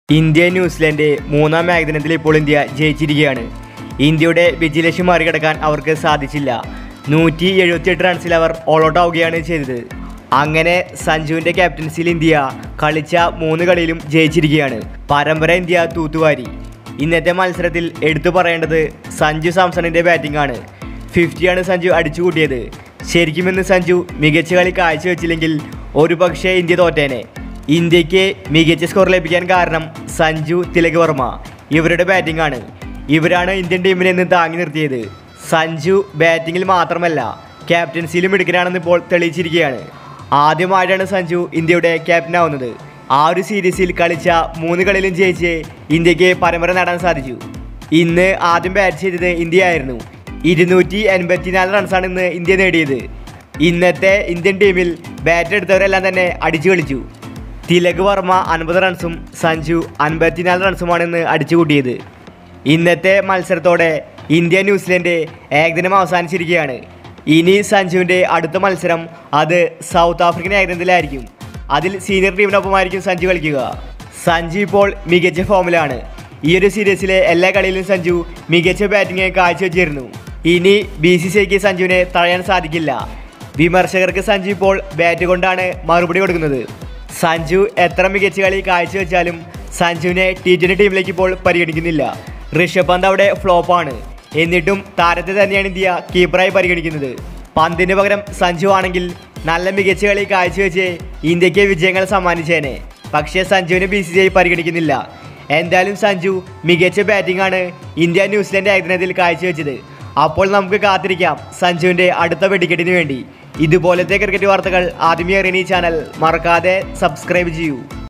India New Zealand മൂന്നാം ഏകദിനത്തിൽ ഇപ്പോൾ ഇന്ത്യ ജയിച്ചിരിക്കുകയാണ് ഇന്ത്യയുടെ വിജയലക്ഷ്യം മറികടക്കാൻ അവർക്ക് സാധിച്ചില്ല നൂറ്റി എഴുപത്തിയെട്ട് റൺസിൽ അവർ ഓൾ ഔട്ട് ആവുകയാണ് ചെയ്തത് അങ്ങനെ സഞ്ജുവിൻ്റെ ക്യാപ്റ്റൻസിയിൽ ഇന്ത്യ കളിച്ച മൂന്ന് കളിയിലും ജയിച്ചിരിക്കുകയാണ് പരമ്പര ഇന്ത്യ തൂത്തുവാരി ഇന്നത്തെ മത്സരത്തിൽ എടുത്തു പറയേണ്ടത് സഞ്ജു സാംസണിൻ്റെ ബാറ്റിംഗ് ആണ് ഫിഫ്റ്റിയാണ് സഞ്ജു അടിച്ചു കൂട്ടിയത് ശരിക്കും ഇന്ന് സഞ്ജു മികച്ച കളി കാഴ്ചവെച്ചില്ലെങ്കിൽ ഒരു പക്ഷേ ഇന്ത്യ തോറ്റേനെ ഇന്ത്യക്ക് മികച്ച സ്കോർ ലഭിക്കാൻ കാരണം സഞ്ജു തിലക് വർമ്മ ഇവരുടെ ബാറ്റിംഗ് ആണ് ഇവരാണ് ഇന്ത്യൻ ടീമിനെ ഇന്ന് താങ്ങി നിർത്തിയത് സഞ്ജു ബാറ്റിങ്ങിൽ മാത്രമല്ല ക്യാപ്റ്റൻസിയിലും മിടുക്കനാണെന്ന് ഇപ്പോൾ തെളിയിച്ചിരിക്കുകയാണ് ആദ്യമായിട്ടാണ് സഞ്ജു ഇന്ത്യയുടെ ക്യാപ്റ്റനാവുന്നത് ആ ഒരു സീരീസിൽ കളിച്ച മൂന്ന് കളിയിലും ജയിച്ച് ഇന്ത്യക്ക് പരമ്പര നേടാൻ സാധിച്ചു ഇന്ന് ആദ്യം ബാറ്റ് ചെയ്തത് ഇന്ത്യ ആയിരുന്നു ഇരുന്നൂറ്റി എൺപത്തിനാല് റൺസാണ് ഇന്ന് ഇന്ത്യ നേടിയത് ഇന്നത്തെ ഇന്ത്യൻ ടീമിൽ ബാറ്റ് എടുത്തവരെല്ലാം തന്നെ അടിച്ചു കളിച്ചു തിലക് വർമ്മ അൻപത് റൺസും സഞ്ജു അൻപത്തിനാല് റൺസുമാണ് ഇന്ന് അടിച്ചു കൂട്ടിയത് ഇന്നത്തെ മത്സരത്തോടെ ഇന്ത്യ ന്യൂസിലൻഡ് ഏകദിനം അവസാനിച്ചിരിക്കുകയാണ് ഇനി സഞ്ജുവിൻ്റെ അടുത്ത മത്സരം അത് സൗത്ത് ആഫ്രിക്കൻ ഏകദിനത്തിലായിരിക്കും അതിൽ സീനിയർ ടീമിനൊപ്പമായിരിക്കും സഞ്ജു കളിക്കുക സഞ്ജു ഇപ്പോൾ മികച്ച ഫോമിലാണ് ഈ ഒരു സീരീസിലെ എല്ലാ കളിയിലും സഞ്ജു മികച്ച ബാറ്റിംഗ് കാഴ്ചവെച്ചിരുന്നു ഇനി ബി സി സി ഐക്ക് സഞ്ജുവിനെ തഴയാൻ സാധിക്കില്ല വിമർശകർക്ക് സഞ്ജു ഇപ്പോൾ ബാറ്റ് കൊണ്ടാണ് മറുപടി കൊടുക്കുന്നത് സഞ്ജു എത്ര മികച്ച കളി കാഴ്ചവെച്ചാലും സഞ്ജുവിനെ ടി ട്വൻ്റി ടീമിലേക്ക് ഇപ്പോൾ പരിഗണിക്കുന്നില്ല ഋഷഭ് പന്ത് അവിടെ ഫ്ലോപ്പാണ് എന്നിട്ടും താരത്തെ തന്നെയാണ് ഇന്ത്യ കീപ്പറായി പരിഗണിക്കുന്നത് പന്തിന് പകരം സഞ്ജു ആണെങ്കിൽ നല്ല മികച്ച കളി കാഴ്ചവെച്ച് ഇന്ത്യക്ക് വിജയങ്ങൾ സമ്മാനിച്ചേനെ പക്ഷേ സഞ്ജുവിനെ ബി സി സി ഐ പരിഗണിക്കുന്നില്ല എന്തായാലും സഞ്ജു മികച്ച ബാറ്റിംഗ് ആണ് ഇന്ത്യ ന്യൂസിലൻഡ് ഏകദിനത്തിൽ കാഴ്ചവെച്ചത് അപ്പോൾ നമുക്ക് കാത്തിരിക്കാം സഞ്ജുവിൻ്റെ അടുത്ത വെടിക്കെട്ടിന് വേണ്ടി ഇതുപോലത്തെ ക്രിക്കറ്റ് വാർത്തകൾ ആദ്യമേ അറിയുന്ന ഈ ചാനൽ മറക്കാതെ സബ്സ്ക്രൈബ് ചെയ്യൂ